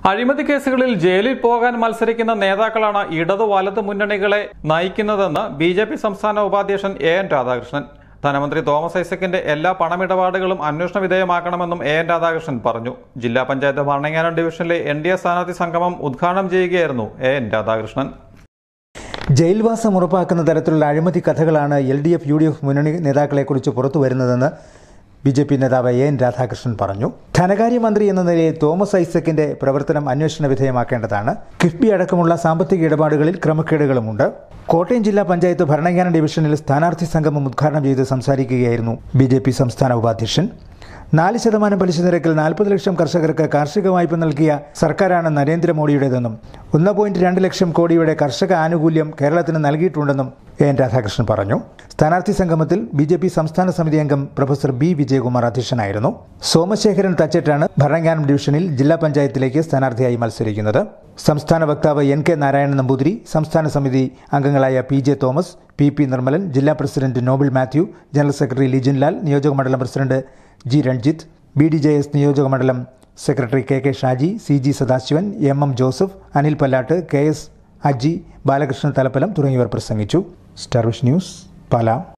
അഴിമതി കേസുകളിൽ ജയിലിൽ പോകാൻ മത്സരിക്കുന്ന നേതാക്കളാണ് ഇടതു വലത് മുന്നണികളെ നയിക്കുന്നതെന്ന് ബി ജെ പി സംസ്ഥാന ഉപാധ്യക്ഷൻ എ എൻ രാധാകൃഷ്ണൻ ധനമന്ത്രി തോമസ് ഐസക്കിന്റെ എല്ലാ പണമിടപാടുകളും അന്വേഷണ വിധേയമാക്കണമെന്നും എ എൻ രാധാകൃഷ്ണൻ പറഞ്ഞു ജില്ലാ പഞ്ചായത്ത് ഭരണങ്ങാനം ഡിവിഷനിലെ എൻ ഡി എ സ്ഥാനാർത്ഥി സംഗമം ഉദ്ഘാടനം ചെയ്യുകയായിരുന്നു എ എൻ രാധാകൃഷ്ണൻ ജയിൽവാസം ഉറപ്പാക്കുന്ന തരത്തിലുള്ള അഴിമതി കഥകളാണ് L D F U D F മുന്നണി നേതാക്കളെക്കുറിച്ച് പുറത്തു വരുന്നതെന്ന് ബി ജെ പി നേതാവ് എ എൻ രാധാകൃഷ്ണൻ പറഞ്ഞു ധനകാര്യമന്ത്രി എന്ന നിലയിൽ തോമസ് ഐസക്കിന്റെ പ്രവർത്തനം അന്വേഷണ വിധേയമാക്കേണ്ടതാണ് കിഫ്ബി അടക്കമുള്ള സാമ്പത്തിക ഇടപാടുകളിൽ ക്രമക്കേടുകളുമുണ്ട് കോട്ടയം ജില്ലാ പഞ്ചായത്ത് ഭരണങ്ങാന ഡിവിഷനിൽ സ്ഥാനാർത്ഥി സംഗമം ഉദ്ഘാടനം ചെയ്ത് സംസാരിക്കുകയായിരുന്നു ബി ജെ പി സംസ്ഥാന ഉപാധ്യക്ഷൻ നാല് ശതമാനം പലിശ നിരക്കിൽ നാൽപ്പത് ലക്ഷം കർഷകർക്ക് കാർഷിക വായ്പ നൽകിയ സർക്കാരാണ് നരേന്ദ്രമോദിയുടേതെന്നും ഒന്ന് പോയിന്റ് രണ്ട് ലക്ഷം കോടിയുടെ കർഷക ആനുകൂല്യം കേരളത്തിന് നൽകിയിട്ടുണ്ടെന്നും എ എൻ രാധാകൃഷ്ണൻ പറഞ്ഞു സ്ഥാനാർത്ഥി സംഗമത്തിൽ ബി ജെ പി സംസ്ഥാന സമിതി അംഗം പ്രൊഫസർ ബി വിജയകുമാർ അധ്യക്ഷനായിരുന്നു സോമശേഖരൻ തച്ചറ്റാണ് ഭരണങ്ങാനം ഡിവിഷനിൽ ജില്ലാ പഞ്ചായത്തിലേക്ക് സ്ഥാനാർത്ഥിയായി മത്സരിക്കുന്നത് സംസ്ഥാന വക്താവ് എൻ കെ നാരായണൻ നമ്പൂതിരി സംസ്ഥാന സമിതി അംഗങ്ങളായ P J Thomas P P Nirmalan ജില്ലാ president Noble Mathew general secretary Lijin Lal നിയോജക മണ്ഡലം president G Ranjith B D J S നിയോജക മണ്ഡലം secretary K K Shaji C G Sadasivan M M Joseph Anil Pallattu K S Aji Balakrishnan Thalappalam തുടങ്ങിയവർ പ്രസംഗിച്ചു സ്റ്റാർ വിഷ് ന്യൂസ് പാലാ